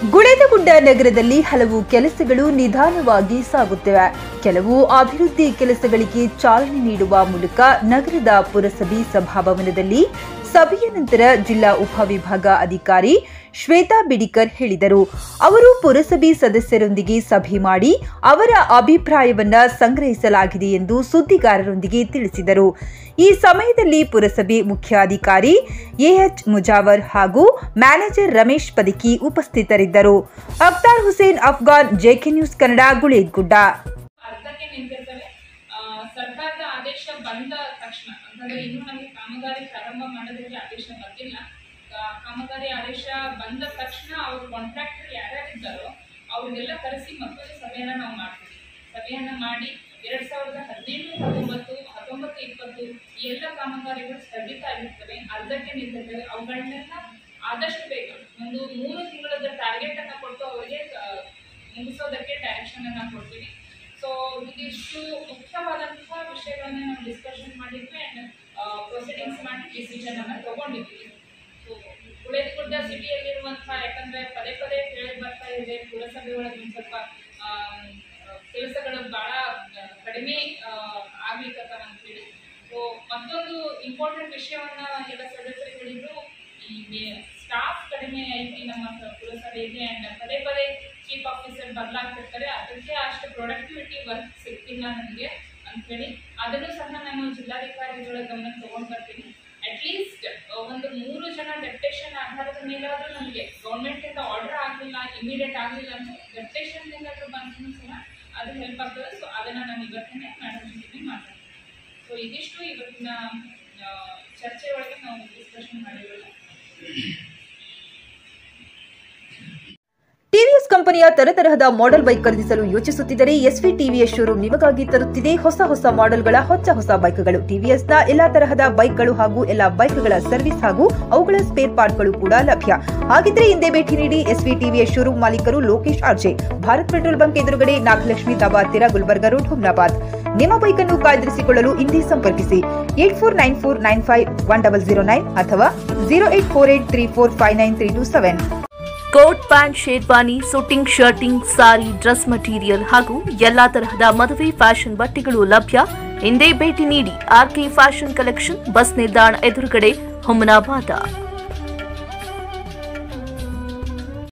ಗುಳೇದಗುಡ್ಡ ನಗರದಲ್ಲಿ ಹಲವು ಕೆಲಸಗಳು ನಿಧಾನವಾಗಿ ಸಾಗುತ್ತಿವೆ ಕೆಲವು ಅಭಿವೃದ್ಧಿ ಕೆಲಸಗಳಿಗೆ ಚಾಲನೆ ನೀಡುವ ಮೂಲಕ ನಗರದ ಪುರಸಭೆ ಸಭಾಭವನದಲ್ಲಿ ಸಭೆಯ ನಂತರ ಜಿಲ್ಲಾ ಉಪವಿಭಾಗ ಅಧಿಕಾರಿ ಶ್ವೇತಾ ಬಿಡಿಕರ್ ಹೇಳಿದರು ಅವರು ಪುರಸಭೆ ಸದಸ್ಯರೊಂದಿಗೆ ಸಭೆ ಮಾಡಿ ಅವರ ಅಭಿಪ್ರಾಯವನ್ನ ಸಂಗ್ರಹಿಸಲಾಗಿದೆ ಎಂದು ಸುದ್ದಿಗಾರರೊಂದಿಗೆ ತಿಳಿಸಿದರು ಈ ಸಮಯದಲ್ಲಿ ಪುರಸಭೆ ಮುಖ್ಯಾಧಿಕಾರಿ ಎಎಚ್ ಮುಜಾವರ್ ಹಾಗೂ ಮ್ಯಾನೇಜರ್ ರಮೇಶ್ ಪದಕಿ ಉಪಸ್ಥಿತರಿದ್ದರು ಅಖ್ತಾರ್ ಹುಸೇನ್ ಅಫ್ಘಾನ್ ಜೆಕೆ ನ್ಯೂಸ್ ಕನ್ನಡ ಗುಳೇದ್ಗುಡ್ಡ ಅರ್ಧಕ್ಕೆ ನಿಂತಿರ್ತವೆ ಆ, ಸರ್ಕಾರದ ಆದೇಶ ಬಂದ ತಕ್ಷಣ ಅಂತಂದ್ರೆ ಇನ್ನೂ ನಮಗೆ ಕಾಮಗಾರಿ ಪ್ರಾರಂಭ ಮಾಡೋದಕ್ಕೆ ಆದೇಶ ಬಂದಿಲ್ಲ ಆ, ಕಾಮಗಾರಿ ಆದೇಶ ಬಂದ ತಕ್ಷಣ ಅವ್ರ ಕಾಂಟ್ರಾಕ್ಟರ್ ಯಾರ್ಯಾರಿದ್ದಾರೋ ಅವ್ರಿಗೆಲ್ಲ ಕರೆಸಿ ಮತ್ತೊಂದು ಸಭೆಯನ್ನ ನಾವು ಮಾಡ್ತೀವಿ ಸಭೆಯನ್ನ ಮಾಡಿ ಎರಡ್ ಸಾವಿರದ ಹದಿನೆಂಟು ಹತ್ತೊಂಬತ್ತು ಹತ್ತೊಂಬತ್ತು ಇಪ್ಪತ್ತು ಈ ಎಲ್ಲ ಕಾಮಗಾರಿಗಳು ಸ್ಥಗಿತ ಆಗಿರ್ತವೆ ಅರ್ಧಕ್ಕೆ ನಿಂತಿರ್ತವೆ ಅವುಗಳನ್ನೆಲ್ಲ ಆದಷ್ಟು ಬೇಗ ಒಂದು ಮೂರು ತಿಂಗಳದ ಟಾರ್ಗೆಟ್ ಅನ್ನ ಕೊಟ್ಟು ಅವರಿಗೆ ಆ, ಮುಗಿಸೋದಕ್ಕೆ ಡೈರೆಕ್ಷನ್ ಅನ್ನ ಕೊಡ್ತೀವಿ ಸೊ ಇದಿಷ್ಟು ಮುಖ್ಯವಾದಂತಹ ವಿಷಯಗಳನ್ನ ನಾವು ಡಿಸ್ಕಷನ್ ಮಾಡಿದ್ವಿ ಅಂಡ್ ಪ್ರೊಸೀಡಿಂಗ್ಸ್ ಮಾಡಿ ಡಿಸಿಷನ್ ಅನ್ನ ತಗೊಂಡಿದ್ದೀವಿ ಸೊ ಉಳಿದಗುಡ್ಡ ಸಿಟಿಯಲ್ಲಿರುವಂತಹ ಯಾಕಂದ್ರೆ ಪದೇ ಪದೇ ಕೇಳಿ ಬರ್ತಾ ಇದೆ ಪುರಸಭೆ ಒಳಗೆ ಒಂದ್ ಸ್ವಲ್ಪ ಆಮ್, ಕೆಲಸಗಳು ಬಹಳ ಕಡಿಮೆ ಆಗ್ಲಿಕ್ಕತ್ತಾವ ಅಂತ ಹೇಳಿ ಸೊ ಮತ್ತೊಂದು ಇಂಪಾರ್ಟೆಂಟ್ ವಿಷಯವನ್ನ ಎಲ್ಲ ಸದಸ್ಯರು ಹೇಳಿದ್ರು ಈ ಸ್ಟಾಫ್ ಕಡಿಮೆ ಐತಿ ನಮ್ಮ ಪುರಸಭೆಗೆ ಅಂಡ್ ಪದೇ ಪದೇ ಚೀಫ್ ಆಫೀಸರ್ ಬದಲಾಗ್ತಿರ್ತಾರೆ ಅದಕ್ಕೆ ಅಷ್ಟು ಪ್ರೊಡಕ್ಟಿವಿಟಿ ವರ್ಕ್ ಸಿಗ್ತಿಲ್ಲ ನನಗೆ ಅಂತೇಳಿ ಅದನ್ನು ಸಹ ನಾನು ಜಿಲ್ಲಾಧಿಕಾರಿಗಳ ಗಮನಕ್ಕೆ ತಗೊಂಡ್ ಬರ್ತೀನಿ ಅಟ್ಲೀಸ್ಟ್ ಒಂದು ಮೂರು ಜನ ಡೆಪ್ಟೇಷನ್ ಆಧಾರದ ಮೇಲಾದ್ರೂ ನಮಗೆ ಗೌರ್ಮೆಂಟ್ ಇಂದ ಆರ್ಡರ್ ಆಗಲಿಲ್ಲ ಇಮಿಡಿಯೇಟ್ ಆಗಲಿಲ್ಲ ಅಂದ್ರೆ ಡೆಪ್ಟೇಷನ್ ಏನಾದ್ರೂ ಬಂದ್ರೂ ಸಹ ಅದು ಹೆಲ್ಪ್ ಆಗ್ತದೆ ಸೊ ಅದನ್ನ ನಾನು ಇವತ್ತಿನೇ ಮೇಡಮ್ ಜೊತೆ ಮಾತಾಡ್ತೀನಿ ಸೊ ಇದಿಷ್ಟು ಇವತ್ತಿನ ಆ, ಚರ್ಚೆ ಒಳಗೆ ನಾವು ಡಿಸ್ಕಷನ್ ಮಾಡಿರೋದು ಟಿವಿಎಸ್ ಕಂಪನಿಯ ತರತರಹದ ಮಾಡೆಲ್ ಬೈಕ್ ಖರೀದಿಸಲು ಯೋಚಿಸುತ್ತಿದ್ದರೆ ಎಸ್ವಿ ಟಿವಿಎಸ್ ಶೋರೂಮ್ ನಿಮಗಾಗಿ ತರುತ್ತಿದೆ ಹೊಸ ಹೊಸ ಮಾಡೆಲ್ಗಳ ಹೊಸ ಹೊಸ ಬೈಕ್ಗಳು ಟಿವಿಎಸ್ನ ಎಲ್ಲಾ ತರಹದ ಬೈಕ್ಗಳು ಹಾಗೂ ಎಲ್ಲಾ ಬೈಕ್ಗಳ ಸರ್ವಿಸ್ ಹಾಗೂ ಅವುಗಳ ಸ್ಪೇರ್ ಪಾರ್ಟ್ಗಳು ಕೂಡ ಲಭ್ಯ ಹಾಗಿದ್ರೆ ಹಿಂದೆ ಭೇಟಿ ನೀಡಿ ಎಸ್ವಿ ಟಿವಿಎಸ್ ಶೋರೂಮ್ ಮಾಲೀಕರು Lokesh RJ Bharat petrol bunk ಎದುರುಗಡೆ ನಾಗಲಕ್ಷ್ಮಿ ದಾಬಾ ಹತ್ತಿರ ಗುಲ್ಬರ್ಗಾ ರೋಡ್ ಹುಮ್ನಾಬಾದ್ ನಿಮ್ಮ ಬೈಕ್ ಅನ್ನು ಕಾಯ್ದಿರಿಸಿಕೊಳ್ಳಲು ಹಿಂದೆ ಸಂಪರ್ಕಿಸಿ eight four nine four nine five one double zero nine ಅಥವಾ zero eight four eight three four five nine three two seven coat pant sherwani suiting shirting sari dress material ಹಾಗೂ ಎಲ್ಲಾ ತರಹದ ಮದುವೆ ಫ್ಯಾಷನ್ ಬಟ್ಟೆಗಳು ಲಭ್ಯ ಹಿಂದೆ ಭೇಟಿ ನೀಡಿ ಆರ್ಕೆ ಫ್ಯಾಷನ್ ಕಲೆಕ್ಷನ್ ಬಸ್ ನಿಲ್ದಾಣ ಎದುರುಗಡೆ ಹುಮನಾಬಾದ